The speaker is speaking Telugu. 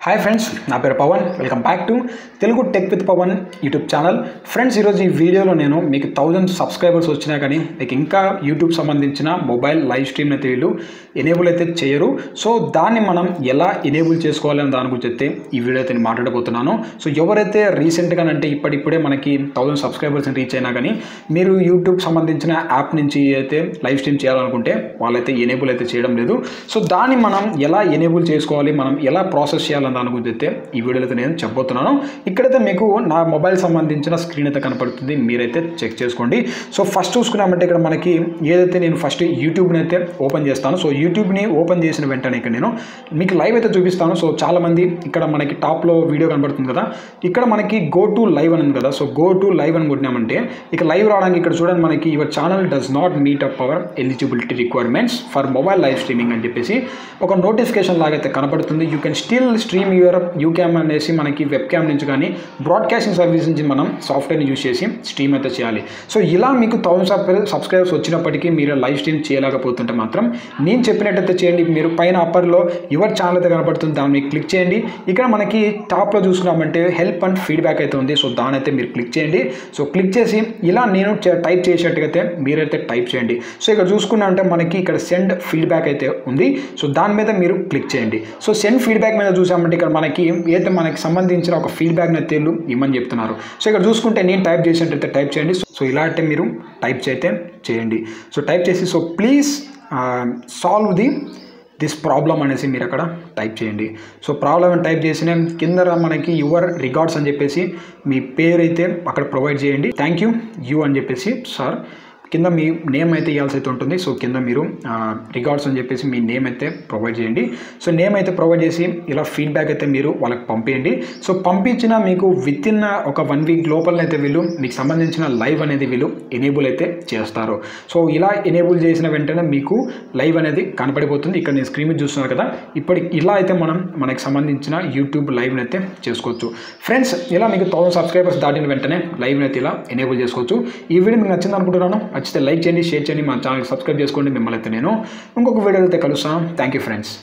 హాయ్ ఫ్రెండ్స్ నా పేరు Pavan welcome back to Telugu tech with Pavan YouTube channel friends ఈరోజు ఈ వీడియోలో నేను మీకు థౌజండ్ సబ్స్క్రైబర్స్ వచ్చినా కానీ మీకు ఇంకా యూట్యూబ్ సంబంధించిన మొబైల్ లైవ్ స్ట్రీమ్ అయితే వీళ్ళు ఎనేబుల్ అయితే చేయరు సో దాన్ని మనం ఎలా ఎనేబుల్ చేసుకోవాలని దాని గురించి అయితే ఈ వీడియో అయితే నేను మాట్లాడబోతున్నాను సో ఎవరైతే రీసెంట్గా అంటే ఇప్పటిప్పుడే మనకి థౌజండ్ సబ్స్క్రైబర్స్ రీచ్ అయినా కానీ మీరు యూట్యూబ్ సంబంధించిన యాప్ నుంచి అయితే లైవ్ స్ట్రీమ్ చేయాలనుకుంటే వాళ్ళైతే ఎనేబుల్ అయితే చేయడం లేదు సో దాన్ని మనం ఎలా ఎనేబుల్ చేసుకోవాలి మనం ఎలా ప్రాసెస్ చేయాలని దాని గురించి అయితే ఈ వీడియోలో అయితే నేను చెప్పబోతున్నాను ఇక్కడైతే మీకు నా మొబైల్ సంబంధించిన స్క్రీన్ అయితే కనపడుతుంది మీరైతే చెక్ చేసుకోండి సో ఫస్ట్ చూసుకున్నామంటే ఇక్కడ మనకి ఏదైతే నేను ఫస్ట్ యూట్యూబ్ని అయితే ఓపెన్ చేస్తాను సో యూట్యూబ్ని ఓపెన్ చేసిన వెంటనే ఇక్కడ నేను మీకు లైవ్ అయితే చూపిస్తాను సో చాలామంది ఇక్కడ మనకి టాప్లో వీడియో కనబడుతుంది కదా ఇక్కడ మనకి గో టు లైవ్ అని ఉంది కదా సో గో టు లైవ్ అని కొట్టినామంటే ఇక లైవ్ రావడానికి ఇక్కడ చూడండి మనకి your channel does not meet up our eligibility requirements for mobile live streaming అని చెప్పేసి ఒక నోటిఫికేషన్ లాగైతే కనపడుతుంది you can still stream your you cam అనేసి మనకి వెబ్ క్యామ్ నుంచి కానీ బ్రాడ్కాస్టింగ్ సర్వీస్ నుంచి మనం సాఫ్ట్వేర్ని యూజ్ చేసి స్ట్రీమ్ అయితే చేయాలి సో ఇలా మీకు థౌసండ్ సబ్స్క్రైబర్స్ వచ్చినప్పటికీ మీరు లైవ్ స్ట్రీమ్ చేయలేకపోతుంటే మాత్రం నేను చెప్పినట్టయితే చేయండి మీరు పైన అప్పర్లో యువర్ ఛానల్ అయితే కనపడుతుంది దాన్ని మీరు క్లిక్ చేయండి ఇక్కడ మనకి టాప్లో చూసుకున్నామంటే హెల్ప్ అండ్ ఫీడ్బ్యాక్ అయితే ఉంది సో దాని అయితే మీరు క్లిక్ చేయండి సో క్లిక్ చేసి ఇలా నేను టైప్ చేసేట్టుగైతే మీరైతే టైప్ చేయండి సో ఇక్కడ చూసుకున్నామంటే మనకి ఇక్కడ సెండ్ ఫీడ్బ్యాక్ అయితే ఉంది సో దాని మీద మీరు క్లిక్ చేయండి సో సెండ్ ఫీడ్బ్యాక్ మీద చూసామంటే ఇక్కడ మనకి ఏదైతే మనకి సంబంధించిన ఒక ఫీడ్బ్యాక్ని అయితే వీళ్ళు ఇమ్మని చెప్తున్నారు సో ఇక్కడ చూసుకుంటే నేను టైప్ చేసినట్టయితే టైప్ చేయండి సో ఇలా అంటే మీరు టైప్ అయితే చేయండి సో టైప్ చేసి so please solve the this problem అనేసి మీరు అక్కడ టైప్ చేయండి సో ప్రాబ్లం అని టైప్ చేసిన కింద మనకి యువర్ రికార్డ్స్ అని చెప్పేసి మీ పేరు అయితే అక్కడ ప్రొవైడ్ చేయండి థ్యాంక్ యూ యూ అని చెప్పేసి సార్ కింద మీ నేమ్ అయితే ఇవ్వాల్సి అయితే ఉంటుంది సో కింద మీరు రికార్డ్స్ అని చెప్పేసి మీ నేమ్ అయితే ప్రొవైడ్ చేయండి సో నేమ్ అయితే ప్రొవైడ్ చేసి ఇలా ఫీడ్బ్యాక్ అయితే మీరు వాళ్ళకి పంపేయండి సో పంపించిన మీకు విత్ ఇన్ ఒక వన్ వీక్ లోపల అయితే వీళ్ళు మీకు సంబంధించిన లైవ్ అనేది వీళ్ళు ఎనేబుల్ అయితే చేస్తారు సో ఇలా ఎనేబుల్ చేసిన వెంటనే మీకు లైవ్ అనేది కనపడిపోతుంది ఇక్కడ నేను స్క్రీన్ మీద చూస్తున్నారు కదా ఇప్పటి ఇలా అయితే మనం మనకి సంబంధించిన యూట్యూబ్ లైవ్ని అయితే చేసుకోవచ్చు ఫ్రెండ్స్ ఇలా మీకు థౌసండ్ సబ్స్క్రైబర్స్ దాటిన వెంటనే లైవ్ని అయితే ఇలా ఎనేబుల్ చేసుకోవచ్చు ఈ వీడియో మీకు నచ్చింది అనుకుంటున్నాను నచ్చితే లైక్ చేయండి షేర్ చేయండి మా ఛానల్ సబ్స్క్రైబ్ చేసుకోండి మిమ్మల్ని అయితే నేను ఇంకొక వీడియో అయితే కలుస్తాను థ్యాంక్ యూ ఫ్రెండ్స్